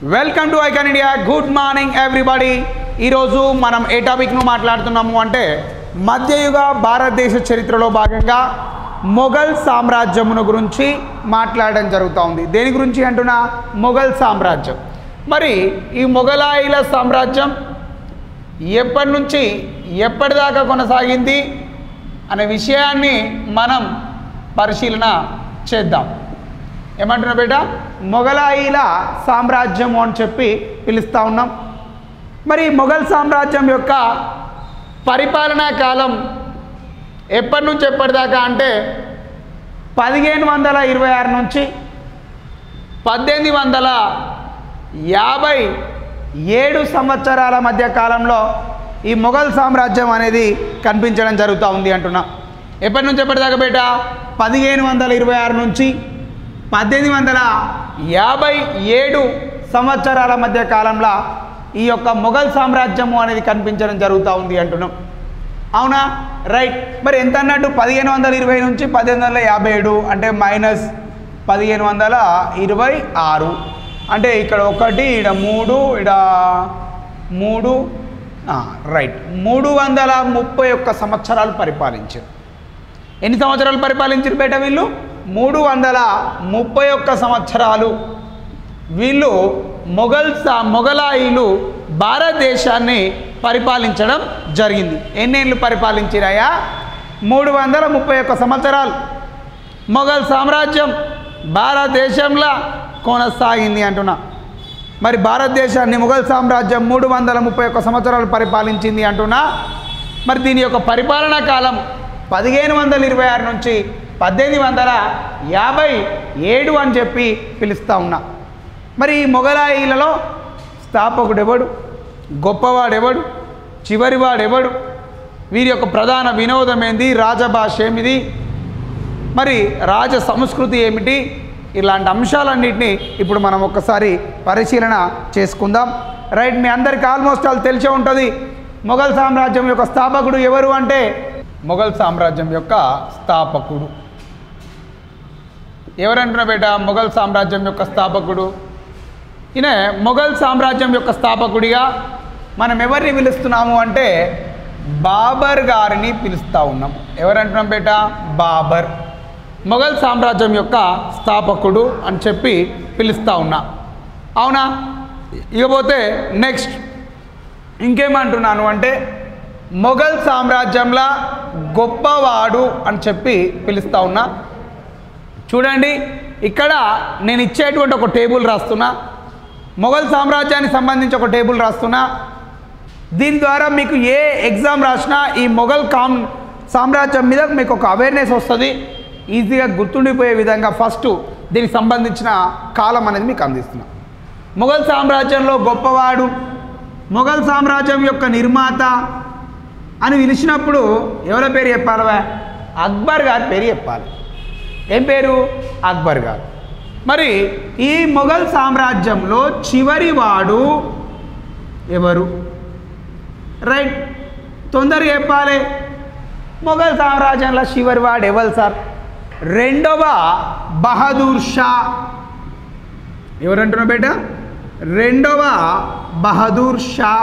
welcome to icon India good morning everybody ఈరోజు మనం ఏ టాపిక్ను మాట్లాడుతున్నాము అంటే మధ్యయుగ భారతదేశ చరిత్రలో భాగంగా మొఘల్ సామ్రాజ్యమును గురించి మాట్లాడడం జరుగుతూ ఉంది దేని గురించి అంటున్నా మొఘల్ సామ్రాజ్యం మరి ఈ మొఘలాయిల సామ్రాజ్యం ఎప్పటి నుంచి ఎప్పటిదాకా కొనసాగింది అనే విషయాన్ని మనం పరిశీలన చేద్దాం ఏమంటున్నా బేట మొఘలాయిల సామ్రాజ్యము అని చెప్పి పిలుస్తూ ఉన్నాం మరి మొఘల్ సామ్రాజ్యం యొక్క పరిపాలనా కాలం ఎప్పటి నుంచి ఎప్పటిదాకా అంటే పదిహేను వందల ఇరవై ఆరు నుంచి పద్దెనిమిది వందల యాభై ఏడు సంవత్సరాల మధ్య కాలంలో ఈ మొఘల్ సామ్రాజ్యం అనేది కనిపించడం జరుగుతూ ఉంది అంటున్నా ఎప్పటి నుంచి ఎప్పటిదాకా బేట పదిహేను వందల ఇరవై ఆరు నుంచి పద్దెనిమిది వందల యాభై ఏడు సంవత్సరాల మధ్య కాలంలో ఈ యొక్క మొఘల్ సామ్రాజ్యము అనేది కనిపించడం జరుగుతూ ఉంది అంటున్నాం అవునా రైట్ మరి ఎంత అన్నట్టు పదిహేను వందల ఇరవై నుంచి పద్దెనిమిది వందల యాభై ఏడు అంటే మైనస్ పదిహేను వందల ఇరవై ఆరు అంటే ఇక్కడ ఒకటి ఇక్కడ మూడు ఇక్కడ మూడు ఆ, రైట్ మూడు వందల ముప్పై ఒక్క సంవత్సరాలు పరిపాలించారు ఎన్ని సంవత్సరాలు పరిపాలించారు బేట వీళ్ళు మూడు వందల ముప్పై ఒక్క సంవత్సరాలు వీళ్ళు మొఘల్ సా మొఘలాయిలు భారతదేశాన్ని పరిపాలించడం జరిగింది ఎన్నేళ్ళు పరిపాలించిరాయా మూడు వందల ముప్పై ఒక్క సంవత్సరాలు మొఘల్ సామ్రాజ్యం భారతదేశంలో కొనసాగింది అంటున్నా మరి భారతదేశాన్ని మొఘల్ సామ్రాజ్యం మూడు వందల ముప్పై ఒక్క సంవత్సరాలు పరిపాలించింది అంటున్నా మరి దీని యొక్క పరిపాలనా కాలం పదిహేను వందల ఇరవై ఆరు నుంచి పద్దెనిమిది వందల యాభై ఏడు అని చెప్పి పిలుస్తూ ఉన్నా మరి ఈ మొఘలాయిలలో స్థాపకుడు ఎవడు గొప్పవాడెవడు చివరివాడెవడు వీరి యొక్క ప్రధాన వినోదం ఏంది రాజభాష ఏమిది మరి రాజ సంస్కృతి ఏమిటి ఇలాంటి అంశాలన్నింటినీ ఇప్పుడు మనం ఒక్కసారి పరిశీలన చేసుకుందాం రైట్ మీ అందరికీ ఆల్మోస్ట్ ఆల్ తెలిసే ఉంటుంది మొఘల్ సామ్రాజ్యం యొక్క స్థాపకుడు ఎవరు అంటే మొఘల్ సామ్రాజ్యం యొక్క స్థాపకుడు ఎవరంటున్నా బేట మొఘల్ సామ్రాజ్యం యొక్క స్థాపకుడు ఈయన మొఘల్ సామ్రాజ్యం యొక్క స్థాపకుడిగా మనం ఎవరిని పిలుస్తున్నాము అంటే బాబర్ గారిని పిలుస్తూ ఉన్నాం ఎవరంటున్నాం బేట బాబర్ మొఘల్ సామ్రాజ్యం యొక్క స్థాపకుడు అని చెప్పి పిలుస్తూ ఉన్నా అవునా ఇకపోతే నెక్స్ట్ ఇంకేమంటున్నాను అంటే మొఘల్ సామ్రాజ్యంలో గొప్పవాడు అని చెప్పి పిలుస్తూ ఉన్నా చూడండి ఇక్కడ నేను ఇచ్చేటువంటి ఒక టేబుల్ రాస్తున్నా మొఘల్ సామ్రాజ్యానికి సంబంధించి ఒక టేబుల్ రాస్తున్నా దీని ద్వారా మీకు ఏ ఎగ్జామ్ రాసినా ఈ మొఘల్ కామ్ సామ్రాజ్యం మీద మీకు ఒక అవేర్నెస్ వస్తుంది ఈజీగా గుర్తుండిపోయే విధంగా ఫస్ట్ దీనికి సంబంధించిన కాలం అనేది మీకు అందిస్తున్నా మొఘల్ సామ్రాజ్యంలో గొప్పవాడు మొఘల్ సామ్రాజ్యం యొక్క నిర్మాత అని పిలిచినప్పుడు ఎవరి పేరు చెప్పాలవా అక్బర్ గారి పేరు చెప్పాలి ఏం పేరు అక్బర్ గారు మరి ఈ మొఘల్ సామ్రాజ్యంలో చివరి వాడు ఎవరు రైట్ తొందరగా చెప్పాలి మొఘల్ సామ్రాజ్యంలో చివరి వాడు ఎవరు సార్ రెండవ బహదూర్ షా ఎవరంటున్నా బేట రెండవ బహదూర్ షా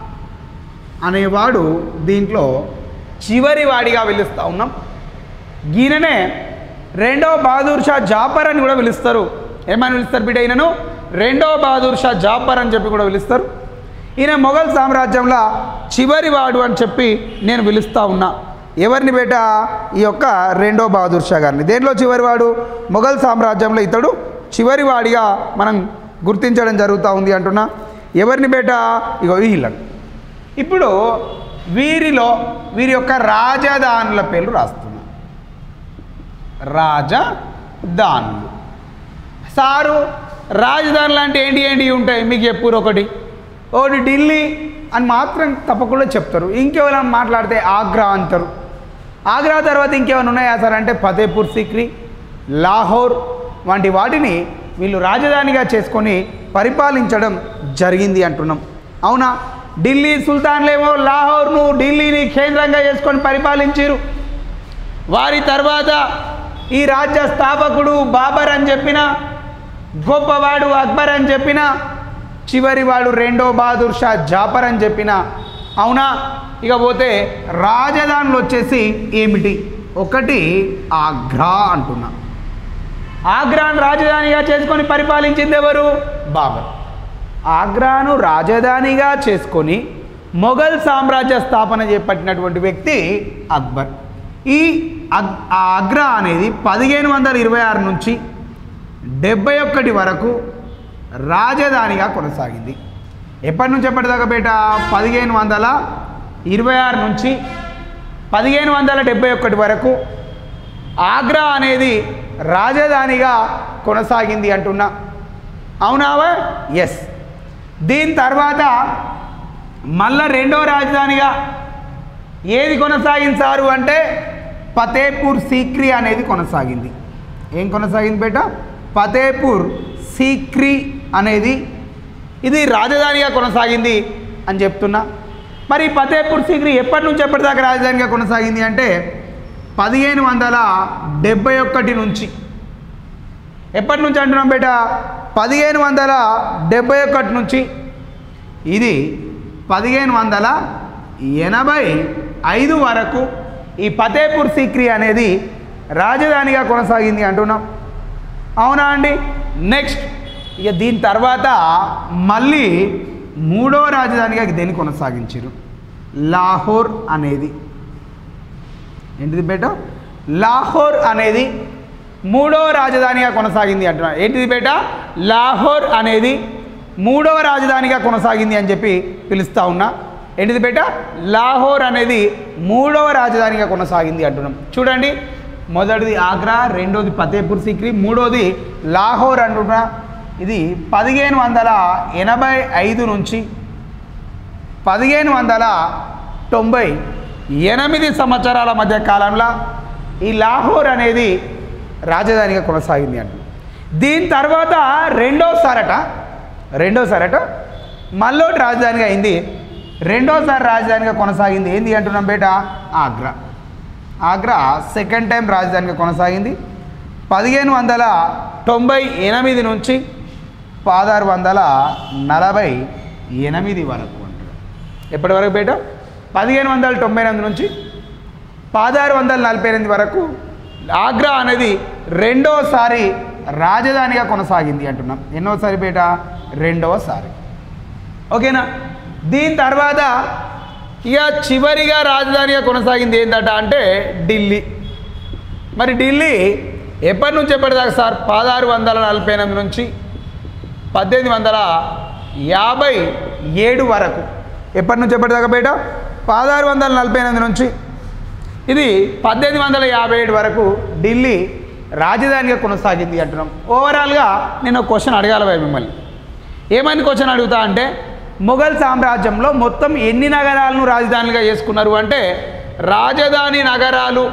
అనేవాడు దీంట్లో చివరి వాడిగా పిలుస్తూ ఉన్నాం ఈయననే రెండవ బహదూర్ షా జాపర్ అని కూడా పిలుస్తారు ఏమని పిలుస్తారు బిడ్డ ఈయనను రెండవ బహదూర్ షా జాపర్ అని చెప్పి కూడా పిలుస్తారు ఈయన మొఘల్ సామ్రాజ్యంలో చివరి వాడు అని చెప్పి నేను పిలుస్తూ ఉన్నా ఎవరిని బేట ఈ యొక్క రెండో బహదూర్ షా గారిని దేంట్లో చివరివాడు మొఘల్ సామ్రాజ్యంలో ఇతడు చివరి వాడిగా మనం గుర్తించడం జరుగుతూ ఉంది అంటున్నా ఎవరిని బేట ఇగో వీళ్ళని ఇప్పుడు వీరిలో వీరి యొక్క రాజధానుల పేర్లు రాస్తున్నా రాజధానులు సారు రాజధానులు అంటే ఏంటి ఏంటి ఉంటాయి మీకు చెప్పురు ఒకటి ఒకటి ఢిల్లీ అని మాత్రం తప్పకుండా చెప్తారు ఇంకెవరైనా మాట్లాడితే ఆగ్రా అంటారు ఆగ్రా తర్వాత ఇంకేమైనా ఉన్నాయా సార్ అంటే ఫతేపూర్ సిక్రీ లాహోర్ వంటి వాటిని వీళ్ళు రాజధానిగా చేసుకొని పరిపాలించడం జరిగింది అంటున్నాం అవునా ఢిల్లీ సుల్తాన్లేమో లాహోర్ను ఢిల్లీని కేంద్రంగా చేసుకొని పరిపాలించారు వారి తర్వాత ఈ రాజ్య స్థాపకుడు బాబర్ అని చెప్పిన గొప్పవాడు అక్బర్ అని చెప్పిన చివరి వాడు రెండో బహదూర్ షా జాఫర్ అని చెప్పిన అవునా ఇక పోతే రాజధానులు వచ్చేసి ఏమిటి ఒకటి ఆగ్రా అంటున్నా ఆగ్రాను రాజధానిగా చేసుకొని పరిపాలించింది ఎవరు బాబర్ ఆగ్రాను రాజధానిగా చేసుకొని మొఘల్ సామ్రాజ్య స్థాపన చేపట్టినటువంటి వ్యక్తి అక్బర్ ఈ అగ్ ఆ ఆగ్రా అనేది పదిహేను వందల ఇరవై ఆరు నుంచి డెబ్బై ఒక్కటి వరకు రాజధానిగా కొనసాగింది ఎప్పటి నుంచి ఎప్పటిదాకా బేట పదిహేను వందల ఇరవై ఆరు నుంచి పదిహేను వందల డెబ్బై ఒకటి వరకు ఆగ్రా అనేది రాజధానిగా కొనసాగింది అంటున్నా అవునావా ఎస్ దీని తర్వాత మళ్ళా రెండో రాజధానిగా ఏది కొనసాగించారు అంటే ఫతేపూర్ సీక్రీ అనేది కొనసాగింది ఏం కొనసాగింది బేట ఫతేపూర్ సీక్రీ అనేది ఇది రాజధానిగా కొనసాగింది అని చెప్తున్నా మరి ఫతేపూర్ సీక్రీ ఎప్పటి నుంచి ఎప్పటిదాకా రాజధానిగా కొనసాగింది అంటే పదిహేను వందల డెబ్బై ఒకటి నుంచి ఎప్పటి నుంచి అంటున్నాం బేట పదిహేను వందల డెబ్బై ఒకటి నుంచి ఇది పదిహేను వందల ఎనభై ఐదు వరకు ఈ ఫతేపూర్ సీక్రీ అనేది రాజధానిగా కొనసాగింది అంటున్నాం అవునా అండి నెక్స్ట్ ఇక దీని తర్వాత మళ్ళీ మూడవ రాజధానిగా దేన్ని కొనసాగించారు లాహోర్ అనేది ఏంటిది బేట లాహోర్ అనేది మూడవ రాజధానిగా కొనసాగింది అంటున్నా ఏంటిది బేట లాహోర్ అనేది మూడవ రాజధానిగా కొనసాగింది అని చెప్పి పిలుస్తా ఉన్నా ఏంటిది బేట లాహోర్ అనేది మూడవ రాజధానిగా కొనసాగింది అంటున్నాం చూడండి మొదటిది ఆగ్రా రెండోది ఫతేపూర్ సిక్రీ మూడోది లాహోర్ అంటున్నా ఇది పదిహేను వందల ఎనభై ఐదు నుంచి పదిహేను వందల తొంభై ఎనిమిది సంవత్సరాల మధ్య కాలంలో ఈ లాహోర్ అనేది రాజధానిగా కొనసాగింది అంట దీని తర్వాత రెండోసారట రెండోసారట మళ్ళోటి రాజధానిగా అయింది రెండోసారి రాజధానిగా కొనసాగింది ఏంది అంటున్నాం బేట ఆగ్రా ఆగ్రా సెకండ్ టైం రాజధానిగా కొనసాగింది పదిహేను వందల తొంభై ఎనిమిది నుంచి పదహారు వందల నలభై ఎనిమిది వరకు అంటారు ఎప్పటి వరకు బేట పదిహేను వందల తొంభై ఎనిమిది నుంచి పదహారు వందల నలభై ఎనిమిది వరకు ఆగ్రా అనేది రెండోసారి రాజధానిగా కొనసాగింది అంటున్నాం ఎన్నోసారి బేట రెండవసారి ఓకేనా దీని తర్వాత ఇక చివరిగా రాజధానిగా కొనసాగింది ఏంటట అంటే ఢిల్లీ మరి ఢిల్లీ ఎప్పటి నుంచి ఎప్పటిదాకా సార్ పదహారు వందల నలభై ఎనిమిది నుంచి పద్దెనిమిది వందల యాభై ఏడు వరకు ఎప్పటి నుంచి ఎప్పటిదాకా బయట పదహారు వందల నలభై ఎనిమిది నుంచి ఇది పద్దెనిమిది వందల యాభై ఏడు వరకు ఢిల్లీ రాజధానిగా కొనసాగింది అంటున్నాం ఓవరాల్గా నేను ఒక క్వశ్చన్ అడగాలి భయ్ మిమ్మల్ని ఏమని క్వశ్చన్ అడుగుతా అంటే మొఘల్ సామ్రాజ్యంలో మొత్తం ఎన్ని నగరాలను రాజధానిగా చేసుకున్నారు అంటే రాజధాని నగరాలు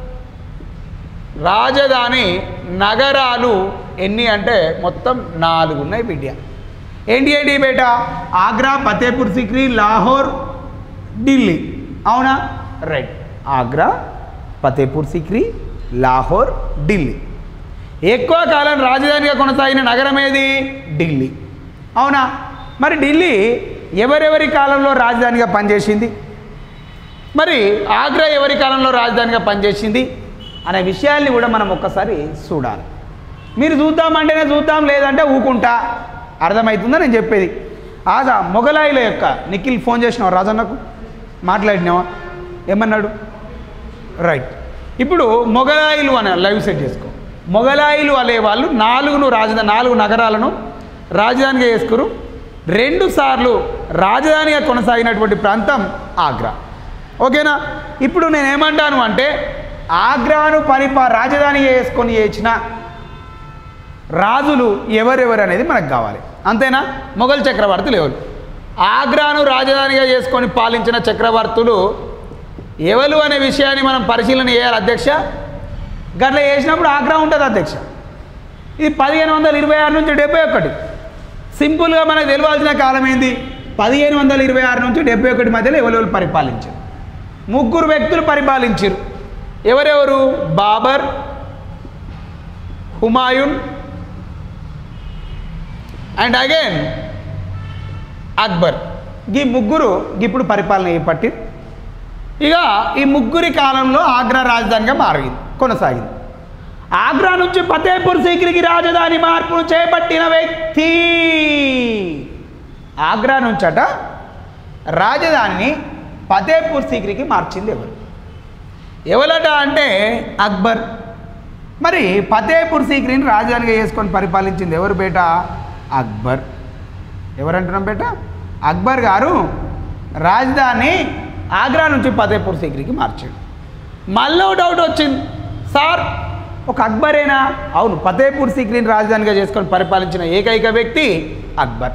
రాజధాని నగరాలు ఎన్ని అంటే మొత్తం నాలుగు ఉన్నాయి బిడ్డ ఏంటి ఏంటి బేట ఆగ్రా ఫతేపూర్ సిక్రీ లాహోర్ ఢిల్లీ అవునా రైట్ ఆగ్రా ఫతేపూర్ సిక్రీ లాహోర్ ఢిల్లీ ఎక్కువ కాలం రాజధానిగా కొనసాగిన నగరం ఏది ఢిల్లీ అవునా మరి ఢిల్లీ ఎవరెవరి కాలంలో రాజధానిగా పనిచేసింది మరి ఆగ్రా ఎవరి కాలంలో రాజధానిగా పనిచేసింది అనే విషయాల్ని కూడా మనం ఒక్కసారి చూడాలి మీరు చూద్దామంటేనే చూద్దాం లేదంటే ఊకుంటా అర్థమవుతుందా నేను చెప్పేది ఆజా మొఘలాయిల యొక్క నిఖిల్ ఫోన్ చేసినావా రాజన్నకు మాట్లాడినావా ఏమన్నాడు రైట్ ఇప్పుడు మొఘలాయిలు అనే లైవ్ సెట్ చేసుకో మొఘలాయిలు అనే వాళ్ళు నాలుగును రాజధాని నాలుగు నగరాలను రాజధానిగా చేసుకురు రెండు సార్లు రాజధానిగా కొనసాగినటువంటి ప్రాంతం ఆగ్రా ఓకేనా ఇప్పుడు నేను ఏమంటాను అంటే ఆగ్రాను పరిపా రాజధానిగా చేసుకొని చేసిన రాజులు ఎవరెవరు అనేది మనకు కావాలి అంతేనా మొఘల్ చక్రవర్తులు ఎవరు ఆగ్రాను రాజధానిగా చేసుకొని పాలించిన చక్రవర్తులు ఎవరు అనే విషయాన్ని మనం పరిశీలన చేయాలి అధ్యక్ష గట్ల చేసినప్పుడు ఆగ్రా ఉంటుంది అధ్యక్ష ఇది పదిహేను వందల ఇరవై ఆరు నుంచి డెబ్బై ఒకటి సింపుల్గా మనకు తెలియాల్సిన కాలం ఏంది పదిహేను వందల ఇరవై ఆరు నుంచి డెబ్బై ఒకటి మధ్యలో ఎవరెవరు పరిపాలించారు ముగ్గురు వ్యక్తులు పరిపాలించారు ఎవరెవరు బాబర్ హుమాయూన్ అండ్ అగైన్ అక్బర్ ఈ ముగ్గురు ఇప్పుడు పరిపాలన చేపట్టి ఇక ఈ ముగ్గురి కాలంలో ఆగ్రా రాజధానిగా మారింది కొనసాగింది ఆగ్రా నుంచి ఫతేపూర్ సిక్రీకి రాజధాని మార్పును చేపట్టిన వ్యక్తి ఆగ్రా నుంచట రాజధానిని ఫతేపూర్ సిక్రీకి మార్చింది ఎవరు ఎవరట అంటే అక్బర్ మరి ఫతేపూర్ సిక్రీని రాజధానిగా చేసుకొని పరిపాలించింది ఎవరు బేట అక్బర్ ఎవరంటున్నాం బేట అక్బర్ గారు రాజధాని ఆగ్రా నుంచి ఫతేపూర్ సిక్రీకి మార్చాడు మళ్ళీ ఓ డౌట్ వచ్చింది సార్ ఒక అక్బరేనా అవును ఫతేపూర్ సిక్రీని రాజధానిగా చేసుకొని పరిపాలించిన ఏకైక వ్యక్తి అక్బర్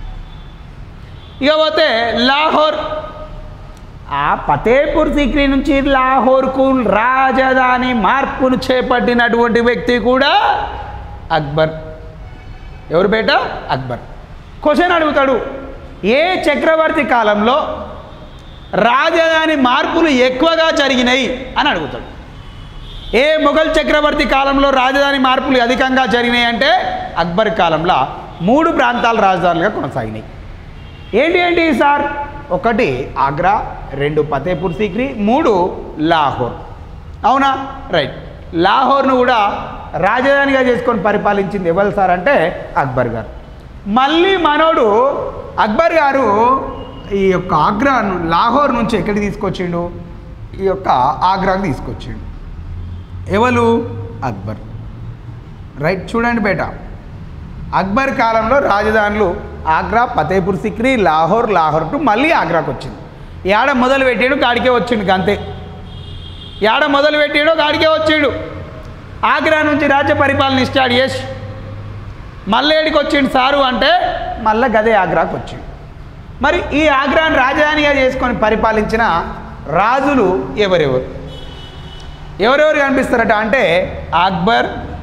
ఇక పోతే లాహోర్ ఆ ఫతేపూర్ సిక్రీ నుంచి లాహోర్కు రాజధాని మార్పును చేపట్టినటువంటి వ్యక్తి కూడా అక్బర్ ఎవరు బేట అక్బర్ క్వశ్చన్ అడుగుతాడు ఏ చక్రవర్తి కాలంలో రాజధాని మార్పులు ఎక్కువగా జరిగినాయి అని అడుగుతాడు ఏ మొఘల్ చక్రవర్తి కాలంలో రాజధాని మార్పులు అధికంగా జరిగినాయి అంటే అక్బర్ కాలంలో మూడు ప్రాంతాలు రాజధానులుగా కొనసాగినాయి ఏంటి ఏంటి సార్ ఒకటి ఆగ్రా రెండు ఫతేపూర్ సిక్రీ మూడు లాహోర్ అవునా రైట్ లాహోర్ను కూడా రాజధానిగా చేసుకొని పరిపాలించింది ఎవరు సార్ అంటే అక్బర్ గారు మళ్ళీ మనోడు అక్బర్ గారు ఈ యొక్క ఆగ్రా ను- లాహోర్ నుంచి ఎక్కడికి తీసుకొచ్చిండు ఈ యొక్క ఆగ్రాకి తీసుకొచ్చిండు ఎవరు అక్బర్ రైట్ చూడండి బేట అక్బర్ కాలంలో రాజధానులు ఆగ్రా ఫతేపూర్ సిక్రీ లాహోర్ లాహోర్ టు మళ్ళీ ఆగ్రాకు వచ్చింది ఏడ మొదలు పెట్టాడు గాడికే వచ్చిండు అంతే ఏడ మొదలు పెట్టాడో గాడికే వచ్చిండు ఆగ్రా నుంచి రాజ్య పరిపాలన స్టార్ట్ చేసి మళ్ళీ ఏడికి వచ్చిండు సారు అంటే మళ్ళీ గదే ఆగ్రాకు వచ్చిండు మరి ఈ ఆగ్రాను రాజధానిగా చేసుకొని పరిపాలించిన రాజులు ఎవరెవరు ఎవరెవరు కనిపిస్తారట అంటే అక్బర్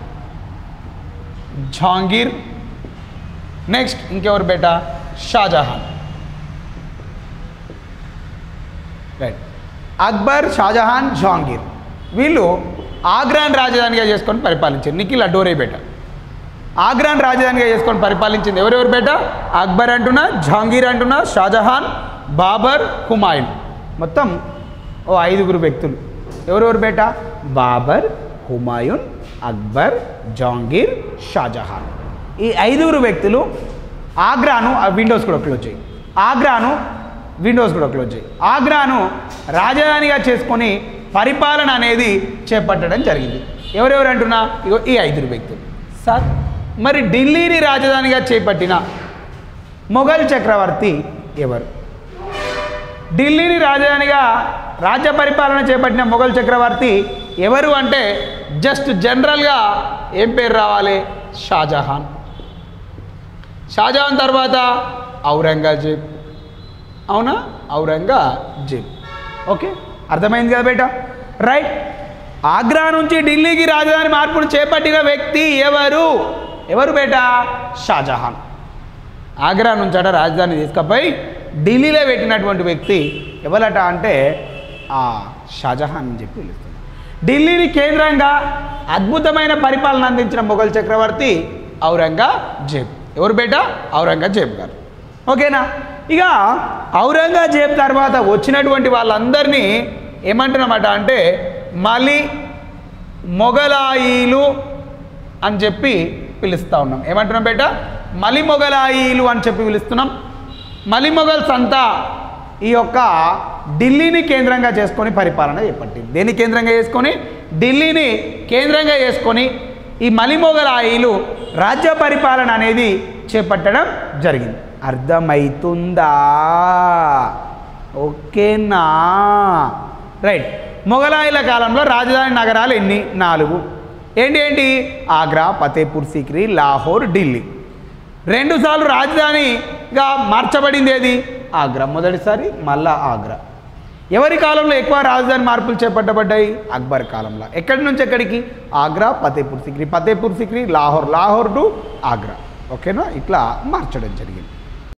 జహాంగీర్ నెక్స్ట్ ఇంకెవరు బేట షాజహాన్ రైట్ అక్బర్ షాజహాన్ జహాంగీర్ వీళ్ళు ఆగ్రాన్ రాజధానిగా చేసుకొని పరిపాలించారు నిఖిల్ అడ్డోరే బేట ఆగ్రాన్ రాజధానిగా చేసుకొని పరిపాలించింది ఎవరెవరు బేట అక్బర్ అంటున్నా జహాంగీర్ అంటున్నా షాజహాన్ బాబర్ హుమాయూన్ మొత్తం ఓ ఐదుగురు వ్యక్తులు ఎవరెవరు బేట బాబర్ హుమాయూన్ అక్బర్ జహాంగీర్ షాజహాన్ ఈ ఐదుగురు వ్యక్తులు ఆగ్రాను ఆ విండోస్ కూడా క్లోజ్ చేయి ఆగ్రాను విండోస్ కూడా క్లోజ్ చేయి ఆగ్రాను రాజధానిగా చేసుకొని పరిపాలన అనేది చేపట్టడం జరిగింది ఎవరెవరు అంటున్నా ఇగో ఈ ఐదుగురు వ్యక్తులు సార్ మరి ఢిల్లీని రాజధానిగా చేపట్టిన మొఘల్ చక్రవర్తి ఎవరు ఢిల్లీని రాజధానిగా రాజ్య పరిపాలన చేపట్టిన మొఘల్ చక్రవర్తి ఎవరు అంటే జస్ట్ జనరల్గా ఏం పేరు రావాలి షాజహాన్ షాజహాన్ తర్వాత ఔరంగజేబ్ అవునా ఔరంగజేబ్ ఓకే అర్థమైంది కదా బేట రైట్ ఆగ్రా నుంచి ఢిల్లీకి రాజధాని మార్పును చేపట్టిన వ్యక్తి ఎవరు ఎవరు బేట షాజహాన్ ఆగ్రా నుంచి అట రాజధాని తీసుకుపోయి ఢిల్లీలో పెట్టినటువంటి వ్యక్తి ఎవరట అంటే ఆ షాజహాన్ అని చెప్పి పిలుస్తుంది ఢిల్లీని కేంద్రంగా అద్భుతమైన పరిపాలన అందించిన మొఘల్ చక్రవర్తి ఔరంగజేబ్ ఎవరు బేట ఔరంగజేబ్ గారు ఓకేనా ఇక ఔరంగజేబ్ తర్వాత వచ్చినటువంటి వాళ్ళందరినీ ఏమంటున్నామట అంటే మలి మొఘలాయిలు అని చెప్పి పిలుస్తూ ఉన్నాం ఏమంటున్నాం బేట మలి మొఘలాయిలు అని చెప్పి పిలుస్తున్నాం మలి మొఘల్స్ అంతా ఈ యొక్క ఢిల్లీని కేంద్రంగా చేసుకొని పరిపాలన చేపట్టింది దేని కేంద్రంగా చేసుకొని ఢిల్లీని కేంద్రంగా చేసుకొని ఈ మలిమొగలాయిలు రాజ్య పరిపాలన అనేది చేపట్టడం జరిగింది అర్థమవుతుందా ఓకేనా రైట్ మొఘలాయిల కాలంలో రాజధాని నగరాలు ఎన్ని నాలుగు ఏంటి ఏంటి ఆగ్రా ఫతేపూర్ సిక్రీ లాహోర్ ఢిల్లీ రెండుసార్లు రాజధానిగా మార్చబడింది ఏది ఆగ్రా మొదటిసారి మళ్ళా ఆగ్రా ఎవరి కాలంలో ఎక్కువ రాజధాని మార్పులు చేపట్టబడ్డాయి అక్బర్ కాలంలో ఎక్కడి నుంచి ఎక్కడికి ఆగ్రా ఫతేపూర్ సిక్రీ ఫతేపూర్ సిక్రీ లాహోర్ లాహోర్ టు ఆగ్రా ఓకేనా ఇట్లా మార్చడం జరిగింది